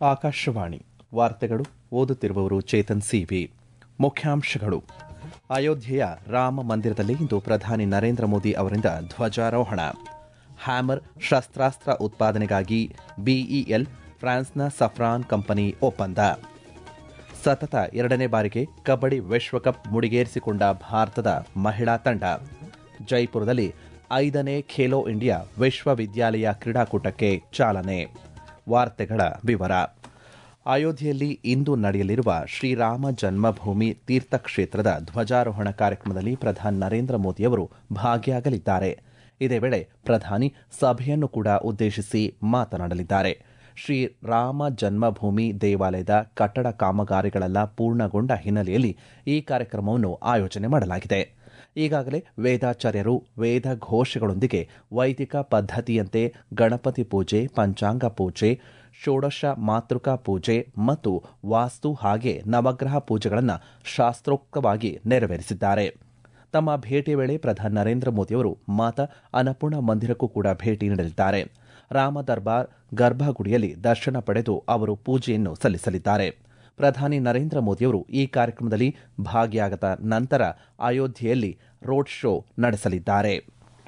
ಆಕಾಶವಾಣಿ ವಾರ್ತೆಗಳು ಓದುತ್ತಿರುವವರು ಚೇತನ್ ಸಿವಿ ಮುಖ್ಯಾಂಶಗಳು ಅಯೋಧ್ಯೆಯ ರಾಮ ಮಂದಿರದಲ್ಲಿ ಇಂದು ಪ್ರಧಾನಿ ನರೇಂದ್ರ ಮೋದಿ ಅವರಿಂದ ಧ್ವಜಾರೋಹಣ ಹ್ಯಾಮರ್ ಶಸ್ತ್ರಾಸ್ತ್ರ ಉತ್ಪಾದನೆಗಾಗಿ ಬಿಇಎಲ್ ಫ್ರಾನ್ಸ್ನ ಸಫ್ರಾನ್ ಕಂಪನಿ ಒಪ್ಪಂದ ಸತತ ಎರಡನೇ ಬಾರಿಗೆ ಕಬಡ್ಡಿ ವಿಶ್ವಕಪ್ ಮುಡಿಗೇರಿಸಿಕೊಂಡ ಭಾರತದ ಮಹಿಳಾ ತಂಡ ಜೈಪುರದಲ್ಲಿ ಐದನೇ ಖೇಲೋ ಇಂಡಿಯಾ ವಿಶ್ವವಿದ್ಯಾಲಯ ಕ್ರೀಡಾಕೂಟಕ್ಕೆ ಚಾಲನೆ ವಾರ್ತೆಗಳ ವಿವರ ಅಯೋಧ್ಯೆಯಲ್ಲಿ ಇಂದು ನಡೆಯಲಿರುವ ಶ್ರೀರಾಮ ಜನ್ಮಭೂಮಿ ತೀರ್ಥಕ್ಷೇತ್ರದ ಧ್ವಜಾರೋಹಣ ಕಾರ್ಯಕ್ರಮದಲ್ಲಿ ಪ್ರಧಾನಿ ನರೇಂದ್ರ ಮೋದಿಯವರು ಭಾಗಿಯಾಗಲಿದ್ದಾರೆ ಇದೇ ವೇಳೆ ಪ್ರಧಾನಿ ಸಭೆಯನ್ನು ಕೂಡ ಉದ್ದೇಶಿಸಿ ಮಾತನಾಡಲಿದ್ದಾರೆ ಶ್ರೀರಾಮ ಜನ್ಮಭೂಮಿ ದೇವಾಲಯದ ಕಟ್ಟಡ ಕಾಮಗಾರಿಗಳೆಲ್ಲ ಪೂರ್ಣಗೊಂಡ ಹಿನ್ನೆಲೆಯಲ್ಲಿ ಈ ಕಾರ್ಯಕ್ರಮವನ್ನು ಆಯೋಜನೆ ಮಾಡಲಾಗಿದೆ ಈಗಾಗಲೇ ವೇದಾಚಾರ್ಯರು ವೇದ ಘೋಷಗಳೊಂದಿಗೆ ವೈದಿಕ ಪದ್ಧತಿಯಂತೆ ಗಣಪತಿ ಪೂಜೆ ಪಂಚಾಂಗ ಪೂಜೆ ಷೋಡಶ ಮಾತೃಕಾ ಪೂಜೆ ಮತ್ತು ವಾಸ್ತು ಹಾಗೆ ನವಗ್ರಹ ಪೂಜೆಗಳನ್ನು ಶಾಸ್ತ್ರೋಕ್ತವಾಗಿ ನೆರವೇರಿಸಿದ್ದಾರೆ ತಮ್ಮ ಭೇಟಿಯ ವೇಳೆ ಪ್ರಧಾನಿ ನರೇಂದ್ರ ಮೋದಿಯವರು ಮಾತಾ ಅನ್ನಪೂರ್ಣ ಮಂದಿರಕ್ಕೂ ಕೂಡ ಭೇಟಿ ನೀಡಲಿದ್ದಾರೆ ರಾಮ ದರ್ಬಾರ್ ಗರ್ಭಗುಡಿಯಲ್ಲಿ ದರ್ಶನ ಪಡೆದು ಅವರು ಪೂಜೆಯನ್ನು ಸಲ್ಲಿಸಲಿದ್ದಾರೆ ಪ್ರಧಾನಿ ನರೇಂದ್ರ ಮೋದಿಯವರು ಈ ಕಾರ್ಯಕ್ರಮದಲ್ಲಿ ಭಾಗಿಯಾಗದ ನಂತರ ಅಯೋಧ್ಯೆಯಲ್ಲಿ ರೋಡ್ ಶೋ ನಡೆಸಲಿದ್ದಾರೆ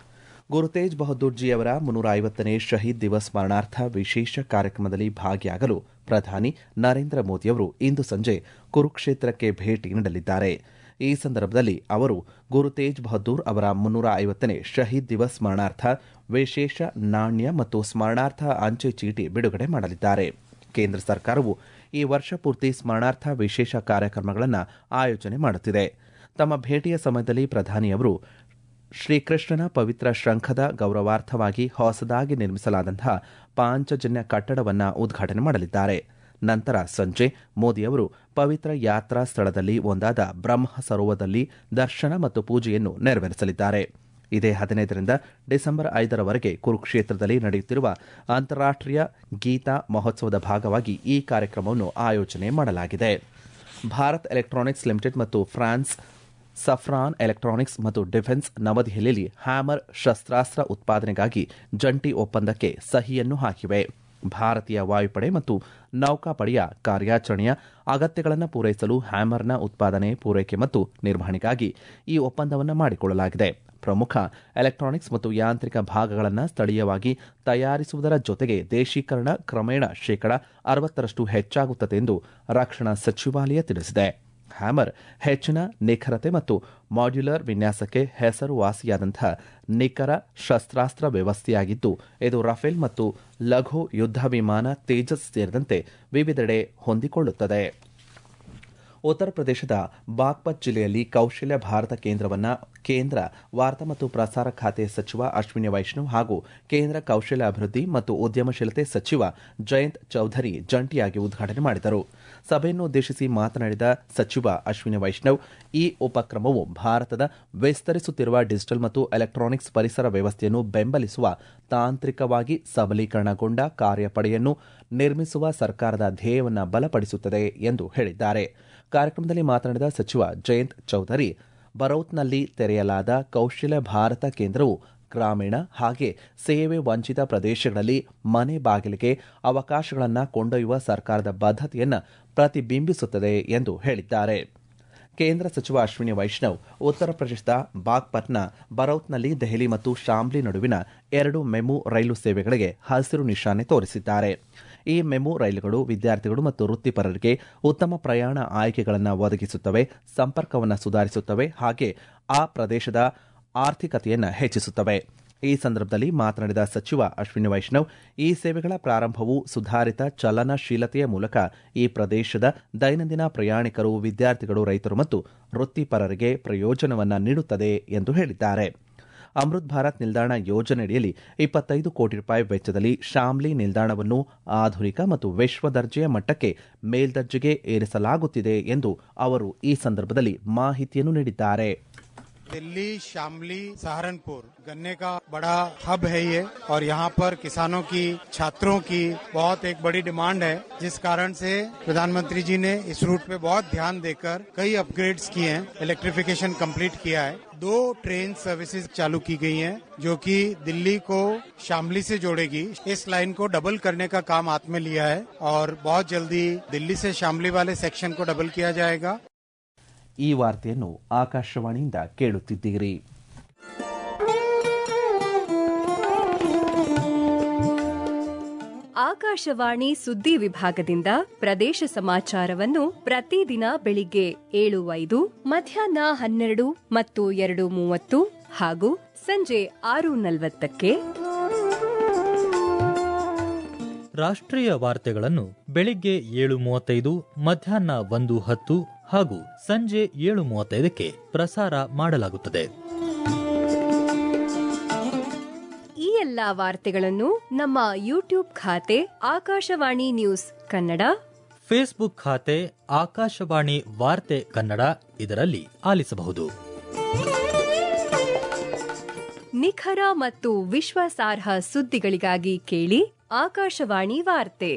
ಗುರು ತೇಜ್ ಬಹದ್ದೂರ್ ಜಿ ಅವರ ಮುನ್ನೂರ ಐವತ್ತನೇ ಶಹೀದ್ ದಿವಸ್ ಸ್ಮರಣಾರ್ಥ ವಿಶೇಷ ಕಾರ್ಯಕ್ರಮದಲ್ಲಿ ಭಾಗಿಯಾಗಲು ಪ್ರಧಾನಿ ನರೇಂದ್ರ ಮೋದಿಯವರು ಇಂದು ಸಂಜೆ ಕುರುಕ್ಷೇತ್ರಕ್ಕೆ ಭೇಟಿ ನೀಡಲಿದ್ದಾರೆ ಈ ಸಂದರ್ಭದಲ್ಲಿ ಅವರು ಗುರು ತೇಜ್ ಬಹದ್ದೂರ್ ಅವರ ಮುನ್ನೂರ ಐವತ್ತನೇ ಶಹೀದ್ ದಿವಸ್ ಸ್ಮರಣಾರ್ಥ ವಿಶೇಷ ನಾಣ್ಯ ಮತ್ತು ಸ್ಮರಣಾರ್ಥ ಅಂಚೆ ಚೀಟಿ ಬಿಡುಗಡೆ ಮಾಡಲಿದ್ದಾರೆ ಕೇಂದ್ರ ಸರ್ಕಾರವು ಈ ವರ್ಷ ಪೂರ್ತಿ ಸ್ಮರಣಾರ್ಥ ವಿಶೇಷ ಕಾರ್ಯಕ್ರಮಗಳನ್ನು ಆಯೋಜನೆ ಮಾಡುತ್ತಿದೆ ತಮ್ಮ ಭೇಟಿಯ ಸಮಯದಲ್ಲಿ ಪ್ರಧಾನಿಯವರು ಶ್ರೀಕೃಷ್ಣನ ಪವಿತ್ರ ಶಂಖದ ಗೌರವಾರ್ಥವಾಗಿ ಹೊಸದಾಗಿ ನಿರ್ಮಿಸಲಾದಂತಹ ಪಾಂಚಜನ್ಯ ಕಟ್ಟಡವನ್ನು ಉದ್ಘಾಟನೆ ಮಾಡಲಿದ್ದಾರೆ ನಂತರ ಸಂಜೆ ಮೋದಿಯವರು ಪವಿತ್ರ ಯಾತ್ರಾ ಸ್ಥಳದಲ್ಲಿ ಒಂದಾದ ಬ್ರಹ್ಮ ಸರೋವರದಲ್ಲಿ ದರ್ಶನ ಮತ್ತು ಪೂಜೆಯನ್ನು ನೆರವೇರಿಸಲಿದ್ದಾರೆ ಇದೇ ಹದಿನೈದರಿಂದ ಡಿಸೆಂಬರ್ ಐದರವರೆಗೆ ಕುರುಕ್ಷೇತ್ರದಲ್ಲಿ ನಡೆಯುತ್ತಿರುವ ಅಂತಾರಾಷ್ಟೀಯ ಗೀತಾ ಮಹೋತ್ಸವದ ಭಾಗವಾಗಿ ಈ ಕಾರ್ಯಕ್ರಮವನ್ನು ಆಯೋಜನೆ ಮಾಡಲಾಗಿದೆ ಭಾರತ್ ಎಲೆಕ್ಟ್ರಾನಿಕ್ಸ್ ಲಿಮಿಟೆಡ್ ಮತ್ತು ಫ್ರಾನ್ಸ್ ಸಫ್ರಾನ್ ಎಲೆಕ್ಟ್ರಾನಿಕ್ಸ್ ಮತ್ತು ಡಿಫೆನ್ಸ್ ನವದೆಹಲಿಯಲ್ಲಿ ಹ್ಯಾಮರ್ ಶಸ್ತ್ರಾಸ್ತ್ರ ಉತ್ಪಾದನೆಗಾಗಿ ಜಂಟಿ ಒಪ್ಪಂದಕ್ಕೆ ಸಹಿಯನ್ನು ಹಾಕಿವೆ ಭಾರತೀಯ ವಾಯುಪಡೆ ಮತ್ತು ನೌಕಾಪಡೆಯ ಕಾರ್ಯಾಚರಣೆಯ ಅಗತ್ಯಗಳನ್ನು ಪೂರೈಸಲು ಹ್ಯಾಮರ್ನ ಉತ್ಪಾದನೆ ಪೂರೈಕೆ ಮತ್ತು ನಿರ್ವಹಣೆಗಾಗಿ ಈ ಒಪ್ಪಂದವನ್ನು ಮಾಡಿಕೊಳ್ಳಲಾಗಿದೆ ಪ್ರಮುಖ ಎಲೆಕ್ಟ್ರಾನಿಕ್ಸ್ ಮತ್ತು ಯಾಂತ್ರಿಕ ಭಾಗಗಳನ್ನು ಸ್ಥಳೀಯವಾಗಿ ತಯಾರಿಸುವುದರ ಜೊತೆಗೆ ದೇಶೀಕರಣ ಕ್ರಮೇಣ ಶೇಕಡ ಅರವತ್ತರಷ್ಟು ಹೆಚ್ಚಾಗುತ್ತದೆ ಎಂದು ರಕ್ಷಣಾ ಸಚಿವಾಲಯ ತಿಳಿಸಿದೆ ಹ್ಯಾಮರ್ ಹೆಚ್ಚಿನ ನಿಖರತೆ ಮತ್ತು ಮಾಡ್ಯುಲರ್ ವಿನ್ಯಾಸಕ್ಕೆ ಹೆಸರುವಾಸಿಯಾದಂತಹ ನಿಖರ ಶಸ್ತ್ರಾಸ್ತ್ರ ವ್ಯವಸ್ಥೆಯಾಗಿದ್ದು ಇದು ರಫೇಲ್ ಮತ್ತು ಲಘು ಯುದ್ಧ ವಿಮಾನ ತೇಜಸ್ ಸೇರಿದಂತೆ ವಿವಿಧೆಡೆ ಹೊಂದಿಕೊಳ್ಳುತ್ತದೆ ಉತ್ತರ ಪ್ರದೇಶದ ಬಾಗ್ಪತ್ ಜಿಲ್ಲೆಯಲ್ಲಿ ಕೌಶಲ್ಯ ಭಾರತ ಕೇಂದ್ರವನ್ನು ಕೇಂದ್ರ ವಾರ್ತಾ ಮತ್ತು ಪ್ರಸಾರ ಖಾತೆ ಸಚಿವ ಅಶ್ವಿನಿ ವೈಷ್ಣವ್ ಹಾಗೂ ಕೇಂದ್ರ ಕೌಶಲ್ಯ ಅಭಿವೃದ್ಧಿ ಮತ್ತು ಉದ್ಯಮಶೀಲತೆ ಸಚಿವ ಜಯಂತ್ ಚೌಧರಿ ಜಂಟಿಯಾಗಿ ಉದ್ಘಾಟನೆ ಮಾಡಿದರು ಸಭೆಯನ್ನು ಉದ್ದೇಶಿಸಿ ಮಾತನಾಡಿದ ಸಚಿವ ಅಶ್ವಿನಿ ವೈಷ್ಣವ್ ಈ ಉಪಕ್ರಮವು ಭಾರತದ ವಿಸ್ತರಿಸುತ್ತಿರುವ ಡಿಜಿಟಲ್ ಮತ್ತು ಎಲೆಕ್ಟ್ರಾನಿಕ್ಸ್ ಪರಿಸರ ವ್ಯವಸ್ಥೆಯನ್ನು ಬೆಂಬಲಿಸುವ ತಾಂತ್ರಿಕವಾಗಿ ಸಬಲೀಕರಣಗೊಂಡ ಕಾರ್ಯಪಡೆಯನ್ನು ನಿರ್ಮಿಸುವ ಸರ್ಕಾರದ ಧ್ಯೇಯವನ್ನು ಬಲಪಡಿಸುತ್ತದೆ ಎಂದು ಹೇಳಿದ್ದಾರೆ ಕಾರ್ಯಕ್ರಮದಲ್ಲಿ ಮಾತನಾಡಿದ ಸಚಿವ ಜಯಂತ್ ಚೌಧರಿ ಬರೌತ್ನಲ್ಲಿ ತೆರೆಯಲಾದ ಕೌಶಲ್ಯ ಭಾರತ ಕೇಂದ್ರವು ಗ್ರಾಮೀಣ ಹಾಗೆ ಸೇವೆ ವಂಚಿತ ಪ್ರದೇಶಗಳಲ್ಲಿ ಮನೆ ಬಾಗಿಲಿಗೆ ಅವಕಾಶಗಳನ್ನು ಕೊಂಡೊಯ್ಯುವ ಸರ್ಕಾರದ ಬದ್ಧತೆಯನ್ನು ಪ್ರತಿಬಿಂಬಿಸುತ್ತದೆ ಎಂದು ಹೇಳಿದ್ದಾರೆ ಕೇಂದ್ರ ಸಚಿವ ಅಶ್ವಿನಿ ವೈಷ್ಣವ್ ಉತ್ತರ ಪ್ರದೇಶದ ಬಾಗ್ಪತ್ನ ಬರೌತ್ನಲ್ಲಿ ದೆಹಲಿ ಮತ್ತು ಶಾಮ್ಲಿ ನಡುವಿನ ಎರಡು ಮೆಮು ರೈಲು ಸೇವೆಗಳಿಗೆ ಹಸಿರು ನಿಶಾನೆ ತೋರಿಸಿದ್ದಾರೆ ಈ ಮೆಮು ರೈಲುಗಳು ವಿದ್ಯಾರ್ಥಿಗಳು ಮತ್ತು ವೃತ್ತಿಪರರಿಗೆ ಉತ್ತಮ ಪ್ರಯಾಣ ಆಯ್ಕೆಗಳನ್ನು ಒದಗಿಸುತ್ತವೆ ಸಂಪರ್ಕವನ್ನು ಸುಧಾರಿಸುತ್ತವೆ ಹಾಗೆ ಆ ಪ್ರದೇಶದ ಆರ್ಥಿಕತೆಯನ್ನು ಹೆಚ್ಚಿಸುತ್ತವೆ ಈ ಸಂದರ್ಭದಲ್ಲಿ ಮಾತನಾಡಿದ ಸಚಿವ ಅಶ್ವಿನಿ ವೈಷ್ಣವ್ ಈ ಸೇವೆಗಳ ಪ್ರಾರಂಭವು ಸುಧಾರಿತ ಚಲನಶೀಲತೆಯ ಮೂಲಕ ಈ ಪ್ರದೇಶದ ದೈನಂದಿನ ಪ್ರಯಾಣಿಕರು ವಿದ್ಯಾರ್ಥಿಗಳು ರೈತರು ಮತ್ತು ವೃತ್ತಿಪರರಿಗೆ ಪ್ರಯೋಜನವನ್ನು ನೀಡುತ್ತದೆ ಎಂದು ಹೇಳಿದ್ದಾರೆ ಅಮೃತ್ ಭಾರತ್ ನಿಲ್ದಾಣ ಯೋಜನೆಯಡಿಯಲ್ಲಿ ಇಪ್ಪತ್ತೈದು ಕೋಟಿ ರೂಪಾಯಿ ವೆಚ್ಚದಲ್ಲಿ ಶಾಮ್ಲಿ ನಿಲ್ದಾಣವನ್ನು ಆಧುನಿಕ ಮತ್ತು ವಿಶ್ವ ದರ್ಜೆಯ ಮಟ್ಟಕ್ಕೆ ಮೇಲ್ದರ್ಜೆಗೆ ಏರಿಸಲಾಗುತ್ತಿದೆ ಎಂದು ಅವರು ಈ ಸಂದರ್ಭದಲ್ಲಿ ಮಾಹಿತಿಯನ್ನು ನೀಡಿದ್ದಾರೆ दिल्ली शामली सहारनपुर गन्ने का बड़ा हब है ये और यहाँ पर किसानों की छात्रों की बहुत एक बड़ी डिमांड है जिस कारण से प्रधानमंत्री जी ने इस रूट पे बहुत ध्यान देकर कई अपग्रेड्स किए हैं इलेक्ट्रिफिकेशन कंप्लीट किया है दो ट्रेन सर्विसेज चालू की गई हैं जो कि दिल्ली को शामली से जोड़ेगी इस लाइन को डबल करने का काम हाथ में लिया है और बहुत जल्दी दिल्ली से शामली वाले सेक्शन को डबल किया जाएगा ಈ ವಾರ್ತೆಯನ್ನು ಆಕಾಶವಾಣಿಯಿಂದ ಕೇಳುತ್ತಿದ್ದೀರಿ ಆಕಾಶವಾಣಿ ಸುದ್ದಿ ವಿಭಾಗದಿಂದ ಪ್ರದೇಶ ಸಮಾಚಾರವನ್ನು ಪ್ರತಿದಿನ ಬೆಳಿಗ್ಗೆ ಏಳು ಐದು ಮಧ್ಯಾಹ್ನ ಹನ್ನೆರಡು ಮತ್ತು ಎರಡು ಮೂವತ್ತು ಹಾಗೂ ಸಂಜೆ ಆರು ನಲವತ್ತಕ್ಕೆ ರಾಷ್ಟ್ರೀಯ ವಾರ್ತೆಗಳನ್ನು ಬೆಳಿಗ್ಗೆ ಏಳು ಮೂವತ್ತೈದು ಮಧ್ಯಾಹ್ನ ಒಂದು ಹತ್ತು ಹಾಗೂ ಸಂಜೆ ಏಳು ಮೂವತ್ತೈದಕ್ಕೆ ಪ್ರಸಾರ ಮಾಡಲಾಗುತ್ತದೆ ಈ ಎಲ್ಲಾ ವಾರ್ತೆಗಳನ್ನು ನಮ್ಮ ಯೂಟ್ಯೂಬ್ ಖಾತೆ ಆಕಾಶವಾಣಿ ನ್ಯೂಸ್ ಕನ್ನಡ ಫೇಸ್ಬುಕ್ ಖಾತೆ ಆಕಾಶವಾಣಿ ವಾರ್ತೆ ಕನ್ನಡ ಇದರಲ್ಲಿ ಆಲಿಸಬಹುದು ನಿಖರ ಮತ್ತು ವಿಶ್ವಾಸಾರ್ಹ ಸುದ್ದಿಗಳಿಗಾಗಿ ಕೇಳಿ ಆಕಾಶವಾಣಿ ವಾರ್ತೆ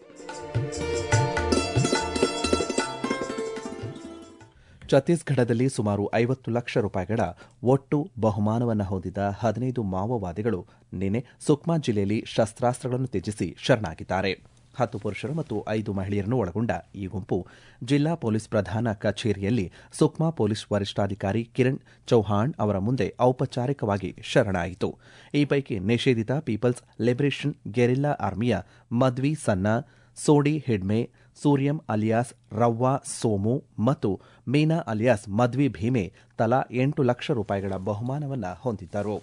ಛತ್ತೀಸ್ಗಢದಲ್ಲಿ ಸುಮಾರು ಐವತ್ತು ಲಕ್ಷ ರೂಪಾಯಿಗಳ ಒಟ್ಟು ಬಹುಮಾನವನ್ನು ಹೊಂದಿದ ಹದಿನೈದು ಮಾವೋವಾದಿಗಳು ನಿನ್ನೆ ಸುಕ್ಮಾ ಜಿಲ್ಲೆಯಲ್ಲಿ ಶಸ್ತ್ರಾಸ್ತ್ರಗಳನ್ನು ತ್ಯಜಿಸಿ ಶರಣಾಗಿದ್ದಾರೆ ಹತ್ತು ಪುರುಷರು ಮತ್ತು ಐದು ಮಹಿಳೆಯರನ್ನು ಒಳಗೊಂಡ ಈ ಗುಂಪು ಜಿಲ್ಲಾ ಪೊಲೀಸ್ ಪ್ರಧಾನ ಕಚೇರಿಯಲ್ಲಿ ಸುಕ್ಮಾ ಪೊಲೀಸ್ ವರಿಷ್ಠಾಧಿಕಾರಿ ಕಿರಣ್ ಚೌಹಾಣ್ ಅವರ ಮುಂದೆ ಔಪಚಾರಿಕವಾಗಿ ಶರಣಾಯಿತು ಈ ಪೈಕಿ ನಿಷೇಧಿತ ಪೀಪಲ್ಸ್ ಲಿಬರೇಷನ್ ಗೆರಿಲ್ಲಾ ಆರ್ಮಿಯ ಮದ್ವಿ ಸನ್ನ ಸೋಡಿ ಹಿಡ್ಮೆ ಸೂರ್ಯಂ ಅಲಿಯಾಸ್ ರವ್ವಾ ಸೋಮು ಮತ್ತು ಮೀನಾ ಅಲಿಯಾಸ್ ಮದ್ವಿ ಭೀಮೆ ತಲಾ ಎಂಟು ಲಕ್ಷ ರೂಪಾಯಿಗಳ ಬಹುಮಾನವನ್ನು ಹೊಂದಿದ್ದರು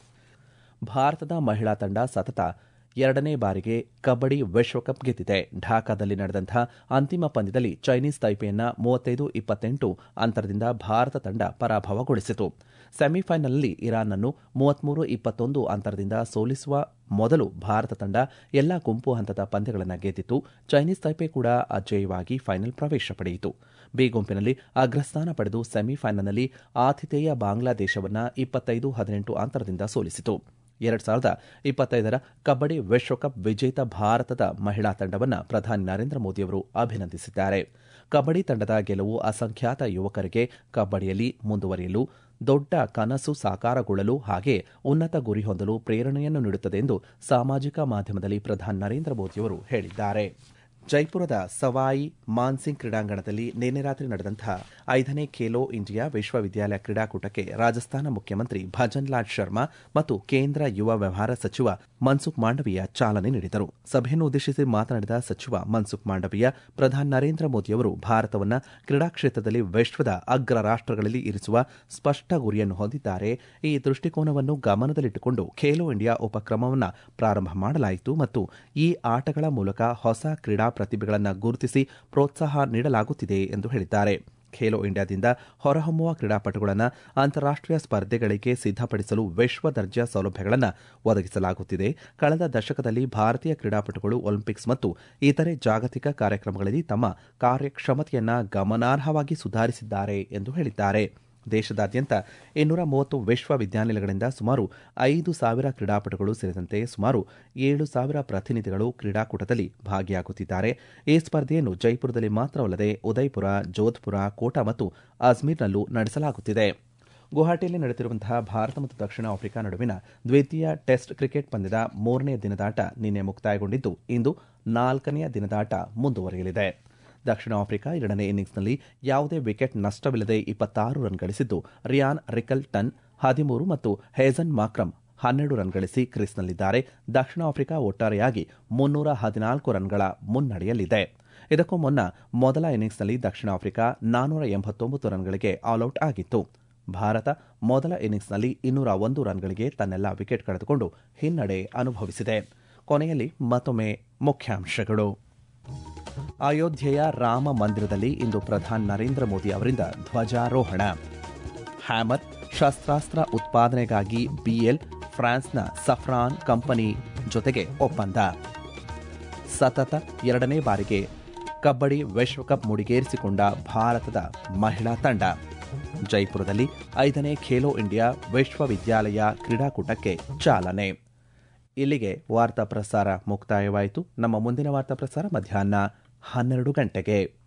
ಭಾರತದ ಮಹಿಳಾ ತಂಡ ಸತತ ಎರಡನೇ ಬಾರಿಗೆ ಕಬಡ್ಡಿ ವಿಶ್ವಕಪ್ ಗೆದ್ದಿದೆ ಢಾಕಾದಲ್ಲಿ ನಡೆದಂಥ ಅಂತಿಮ ಪಂದ್ಯದಲ್ಲಿ ಚೈನೀಸ್ ತೈಪೆಯನ್ನ ಮೂವತ್ತೈದು ಇಪ್ಪತ್ತೆಂಟು ಅಂತರದಿಂದ ಭಾರತ ತಂಡ ಪರಾಭವಗೊಳಿಸಿತು ಸೆಮಿಫೈನಲ್ನಲ್ಲಿ ಇರಾನ್ನನ್ನು ಮೂವತ್ಮೂರು ಇಪ್ಪತ್ತೊಂದು ಅಂತರದಿಂದ ಸೋಲಿಸುವ ಮೊದಲು ಭಾರತ ತಂಡ ಎಲ್ಲಾ ಗುಂಪು ಹಂತದ ಪಂದ್ಯಗಳನ್ನು ಗೆದ್ದಿತ್ತು ಚೈನೀಸ್ ತೈಪೆ ಕೂಡ ಅಜೇಯವಾಗಿ ಫೈನಲ್ ಪ್ರವೇಶ ಪಡೆಯಿತು ಬಿ ಗುಂಪಿನಲ್ಲಿ ಅಗ್ರಸ್ಥಾನ ಪಡೆದು ಸೆಮಿಫೈನಲ್ನಲ್ಲಿ ಆತಿಥೇಯ ಬಾಂಗ್ಲಾದೇಶವನ್ನು ಇಪ್ಪತ್ತೈದು ಹದಿನೆಂಟು ಅಂತರದಿಂದ ಸೋಲಿಸಿತು ಎರಡ್ ಸಾವಿರದ ಇಪ್ಪತ್ತೈದರ ಕಬಡ್ಡಿ ವಿಶ್ವಕಪ್ ವಿಜೇತ ಭಾರತದ ಮಹಿಳಾ ತಂಡವನ್ನು ಪ್ರಧಾನಿ ನರೇಂದ್ರ ಮೋದಿಯವರು ಅಭಿನಂದಿಸಿದ್ದಾರೆ ಕಬಡ್ಡಿ ತಂಡದ ಗೆಲುವು ಅಸಂಖ್ಯಾತ ಯುವಕರಿಗೆ ಕಬಡ್ಡಿಯಲ್ಲಿ ಮುಂದುವರಿಯಲು ದೊಡ್ಡ ಕನಸು ಸಾಕಾರಗೊಳ್ಳಲು ಹಾಗೆ ಉನ್ನತ ಗುರಿ ಹೊಂದಲು ಪ್ರೇರಣೆಯನ್ನು ನೀಡುತ್ತದೆ ಎಂದು ಸಾಮಾಜಿಕ ಮಾಧ್ಯಮದಲ್ಲಿ ಪ್ರಧಾನಿ ನರೇಂದ್ರ ಮೋದಿಯವರು ಹೇಳಿದ್ದಾರೆ ಜೈಪುರದ ಸವಾಯಿ ಮಾನ್ಸಿಂಗ್ ಕ್ರೀಡಾಂಗಣದಲ್ಲಿ ನಿನ್ನೆ ರಾತ್ರಿ ನಡೆದಂತಹ ಐದನೇ ಖೇಲೋ ಇಂಡಿಯಾ ವಿಶ್ವವಿದ್ಯಾಲಯ ಕ್ರೀಡಾಕೂಟಕ್ಕೆ ರಾಜಸ್ಥಾನ ಮುಖ್ಯಮಂತ್ರಿ ಭಜನ್ ಲಾಲ್ ಶರ್ಮಾ ಮತ್ತು ಕೇಂದ್ರ ಯುವ ವ್ಯವಹಾರ ಸಚಿವ ಮನ್ಸುಖ್ ಮಾಂಡವೀಯ ಚಾಲನೆ ನೀಡಿದರು ಸಭೆಯನ್ನು ಉದ್ದೇಶಿಸಿ ಮಾತನಾಡಿದ ಸಚಿವ ಮನ್ಸುಖ್ ಮಾಂಡವೀಯ ಪ್ರಧಾನಿ ನರೇಂದ್ರ ಮೋದಿಯವರು ಭಾರತವನ್ನು ಕ್ರೀಡಾ ಕ್ಷೇತ್ರದಲ್ಲಿ ವಿಶ್ವದ ಅಗ್ರ ರಾಷ್ಟಗಳಲ್ಲಿ ಇರಿಸುವ ಸ್ಪಷ್ಟ ಗುರಿಯನ್ನು ಹೊಂದಿದ್ದಾರೆ ಈ ದೃಷ್ಟಿಕೋನವನ್ನು ಗಮನದಲ್ಲಿಟ್ಟುಕೊಂಡು ಖೇಲೋ ಇಂಡಿಯಾ ಉಪಕ್ರಮವನ್ನು ಪ್ರಾರಂಭ ಮಾಡಲಾಯಿತು ಮತ್ತು ಈ ಆಟಗಳ ಮೂಲಕ ಹೊಸ ಕ್ರೀಡಾ ಪ್ರತಿಭೆಗಳನ್ನು ಗುರುತಿಸಿ ಪ್ರೋತ್ಸಾಹ ನೀಡಲಾಗುತ್ತಿದೆ ಎಂದು ಹೇಳಿದ್ದಾರೆ ಖೇಲೋ ಇಂಡಿಯಾದಿಂದ ಹೊರಹೊಮ್ಮುವ ಕ್ರೀಡಾಪಟುಗಳನ್ನು ಅಂತಾರಾಷ್ಟೀಯ ಸ್ಪರ್ಧೆಗಳಿಗೆ ಸಿದ್ಧಪಡಿಸಲು ವಿಶ್ವ ದರ್ಜೆಯ ಸೌಲಭ್ಯಗಳನ್ನು ಒದಗಿಸಲಾಗುತ್ತಿದೆ ಕಳೆದ ದಶಕದಲ್ಲಿ ಭಾರತೀಯ ಕ್ರೀಡಾಪಟುಗಳು ಒಲಿಂಪಿಕ್ಸ್ ಮತ್ತು ಇತರೆ ಜಾಗತಿಕ ಕಾರ್ಯಕ್ರಮಗಳಲ್ಲಿ ತಮ್ಮ ಕಾರ್ಯಕ್ಷಮತೆಯನ್ನು ಗಮನಾರ್ಹವಾಗಿ ಸುಧಾರಿಸಿದ್ದಾರೆ ಎಂದು ಹೇಳಿದ್ದಾರೆ ದೇಶದಾದ್ಯಂತ ಇನ್ನೂರ ಮೂವತ್ತು ವಿಶ್ವವಿದ್ಯಾನಿಲಯಗಳಿಂದ ಸುಮಾರು ಐದು ಸಾವಿರ ಕ್ರೀಡಾಪಟುಗಳು ಸೇರಿದಂತೆ ಸುಮಾರು ಏಳು ಸಾವಿರ ಪ್ರತಿನಿಧಿಗಳು ಕ್ರೀಡಾಕೂಟದಲ್ಲಿ ಭಾಗಿಯಾಗುತ್ತಿದ್ದಾರೆ ಈ ಸ್ಪರ್ಧೆಯನ್ನು ಜೈಪುರದಲ್ಲಿ ಮಾತ್ರವಲ್ಲದೆ ಉದಯ್ಪುರ ಜೋಧ್ಪುರ ಕೋಟಾ ಮತ್ತು ಅಜ್ಮೀರ್ನಲ್ಲೂ ನಡೆಸಲಾಗುತ್ತಿದೆ ಗುವಾಹಟಿಯಲ್ಲಿ ನಡೆಯುತ್ತಿರುವಂತಹ ಭಾರತ ಮತ್ತು ದಕ್ಷಿಣ ಆಫ್ರಿಕಾ ನಡುವಿನ ದ್ವಿತೀಯ ಟೆಸ್ಟ್ ಕ್ರಿಕೆಟ್ ಪಂದ್ಯದ ಮೂರನೇ ದಿನದಾಟ ನಿನ್ನೆ ಮುಕ್ತಾಯಗೊಂಡಿದ್ದು ಇಂದು ನಾಲ್ಕನೆಯ ದಿನದಾಟ ಮುಂದುವರಿಯಲಿದೆ ದಕ್ಷಿಣ ಆಫ್ರಿಕಾ ಎರಡನೇ ಇನ್ನಿಂಗ್ಸ್ನಲ್ಲಿ ಯಾವುದೇ ವಿಕೆಟ್ ನಷ್ಟವಿಲ್ಲದೆ ಇಪ್ಪತ್ತಾರು ರನ್ ಗಳಿಸಿದ್ದು ರಿಯಾನ್ ರಿಕಲ್ ಟನ್ ಹದಿಮೂರು ಮತ್ತು ಹೇಜನ್ ಮಾಕ್ರಮ್ ಹನ್ನೆರಡು ರನ್ ಗಳಿಸಿ ಕ್ರೀಸ್ನಲ್ಲಿದ್ದಾರೆ ದಕ್ಷಿಣ ಆಫ್ರಿಕಾ ಒಟ್ಟಾರೆಯಾಗಿ ಮುನ್ನೂರ ಹದಿನಾಲ್ಕು ರನ್ಗಳ ಮುನ್ನಡೆಯಲ್ಲಿದೆ ಇದಕ್ಕೂ ಮುನ್ನ ಮೊದಲ ಇನ್ನಿಂಗ್ಸ್ನಲ್ಲಿ ದಕ್ಷಿಣ ಆಫ್ರಿಕಾ ನಾನ್ನೂರ ಎಂಬತ್ತೊಂಬತ್ತು ರನ್ಗಳಿಗೆ ಆಲ್ಔಟ್ ಆಗಿತ್ತು ಭಾರತ ಮೊದಲ ಇನ್ನಿಂಗ್ಸ್ನಲ್ಲಿ ಇನ್ನೂರ ಒಂದು ರನ್ಗಳಿಗೆ ತನ್ನೆಲ್ಲ ವಿಕೆಟ್ ಕಳೆದುಕೊಂಡು ಹಿನ್ನಡೆ ಅನುಭವಿಸಿದೆ ಕೊನೆಯಲ್ಲಿ ಮತ್ತೊಮ್ಮೆ ಮುಖ್ಯಾಂಶಗಳು ಅಯೋಧ್ಯೆಯ ರಾಮ ಮಂದಿರದಲ್ಲಿ ಇಂದು ಪ್ರಧಾನಿ ನರೇಂದ್ರ ಮೋದಿ ಅವರಿಂದ ಧ್ವಜಾರೋಹಣ ಹ್ಯಾಮರ್ ಶಸ್ತ್ರಾಸ್ತ್ರ ಉತ್ಪಾದನೆಗಾಗಿ ಬಿಎಲ್ ಫ್ರಾನ್ಸ್ನ ಸಫ್ರಾನ್ ಕಂಪನಿ ಜೊತೆಗೆ ಒಪ್ಪಂದ ಸತತ ಎರಡನೇ ಬಾರಿಗೆ ಕಬಡ್ಡಿ ವಿಶ್ವಕಪ್ ಮುಡಿಗೇರಿಸಿಕೊಂಡ ಭಾರತದ ಮಹಿಳಾ ತಂಡ ಜೈಪುರದಲ್ಲಿ ಐದನೇ ಖೇಲೋ ಇಂಡಿಯಾ ವಿಶ್ವವಿದ್ಯಾಲಯ ಕ್ರೀಡಾಕೂಟಕ್ಕೆ ಚಾಲನೆ ಇಲ್ಲಿಗೆ ವಾರ್ತಾ ಪ್ರಸಾರ ಮುಕ್ತಾಯವಾಯಿತು ನಮ್ಮ ಮುಂದಿನ ವಾರ್ತಾ ಪ್ರಸಾರ ಮಧ್ಯಾಹ್ನ ಹನ್ನೆರಡು ಗಂಟೆಗೆ